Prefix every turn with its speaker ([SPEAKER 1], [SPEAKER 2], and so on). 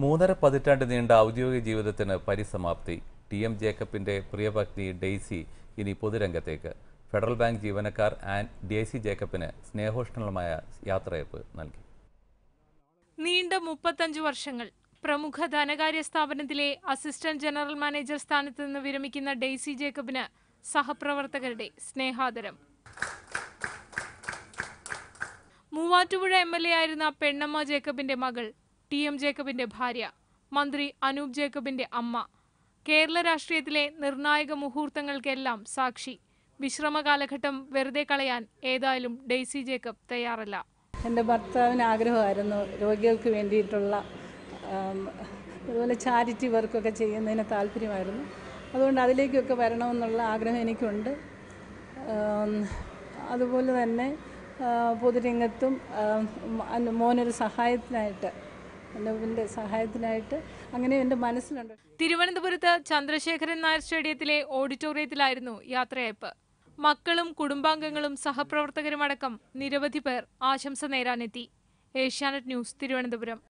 [SPEAKER 1] മൂന്നര പതിറ്റാണ്ട് നീണ്ട ഔദ്യോഗിക ജീവിതത്തിന് പരിസമാപ്തി ടി എം ജേക്കബിന്റെ പ്രിയപത്നി ഡെയ്സി ഇനി പൊതുരംഗത്തേക്ക് ഫെഡറൽ ബാങ്ക് ജീവനക്കാർ ആൻഡ് ഡെയ്സി ജേക്കബിന് സ്നേഹോഷ്ണമായ യാത്രയപ്പ് നൽകി
[SPEAKER 2] നീണ്ട മുപ്പത്തഞ്ചു വർഷങ്ങൾ പ്രമുഖ ധനകാര്യ സ്ഥാപനത്തിലെ അസിസ്റ്റന്റ് ജനറൽ മാനേജർ സ്ഥാനത്ത് നിന്ന് വിരമിക്കുന്ന ഡെയ്സി ജേക്കബിന് സഹപ്രവർത്തകരുടെ സ്നേഹാദരം മൂവാറ്റുപുഴ എം എൽ എ ആയിരുന്ന പെണ്ണമ്മ ജേക്കബിന്റെ മകൾ ടി എം ജേക്കബിന്റെ ഭാര്യ മന്ത്രി അനൂപ് ജേക്കബിന്റെ അമ്മ കേരള രാഷ്ട്രീയത്തിലെ നിർണായക മുഹൂർത്തങ്ങൾക്കെല്ലാം സാക്ഷി വിശ്രമ കാലഘട്ടം വെറുതെ കളയാൻ ഏതായാലും ഡെയ്സി ജേക്കബ് തയ്യാറല്ല
[SPEAKER 3] എൻ്റെ ഭർത്താവിന് ആഗ്രഹമായിരുന്നു രോഗികൾക്ക് വേണ്ടിയിട്ടുള്ള ആം, അതുപോലെ ചാരിറ്റി വർക്കൊക്കെ ചെയ്യുന്നതിന് താല്പര്യമായിരുന്നു അതുകൊണ്ട് അതിലേക്കൊക്കെ വരണമെന്നുള്ള ആഗ്രഹം എനിക്കുണ്ട് ആം, അതുപോലെ തന്നെ ആ, പൊതുരംഗത്തും ആം, അന്ന് മോനൊരു സഹായത്തിനായിട്ട് എൻ്റെ സഹായത്തിനായിട്ട് അങ്ങനെ എൻ്റെ മനസ്സിലുണ്ട്
[SPEAKER 2] തിരുവനന്തപുരത്ത് ചന്ദ്രശേഖരൻ നായർ സ്റ്റേഡിയത്തിലെ ഓഡിറ്റോറിയത്തിലായിരുന്നു യാത്രയയപ്പ് മക്കളും കുടുംബാംഗങ്ങളും സഹപ്രവർത്തകരുമടക്കം നിരവധി പേർ ആശംസ നേരാനെത്തി ഏഷ്യാനെറ്റ് ന്യൂസ് തിരുവനന്തപുരം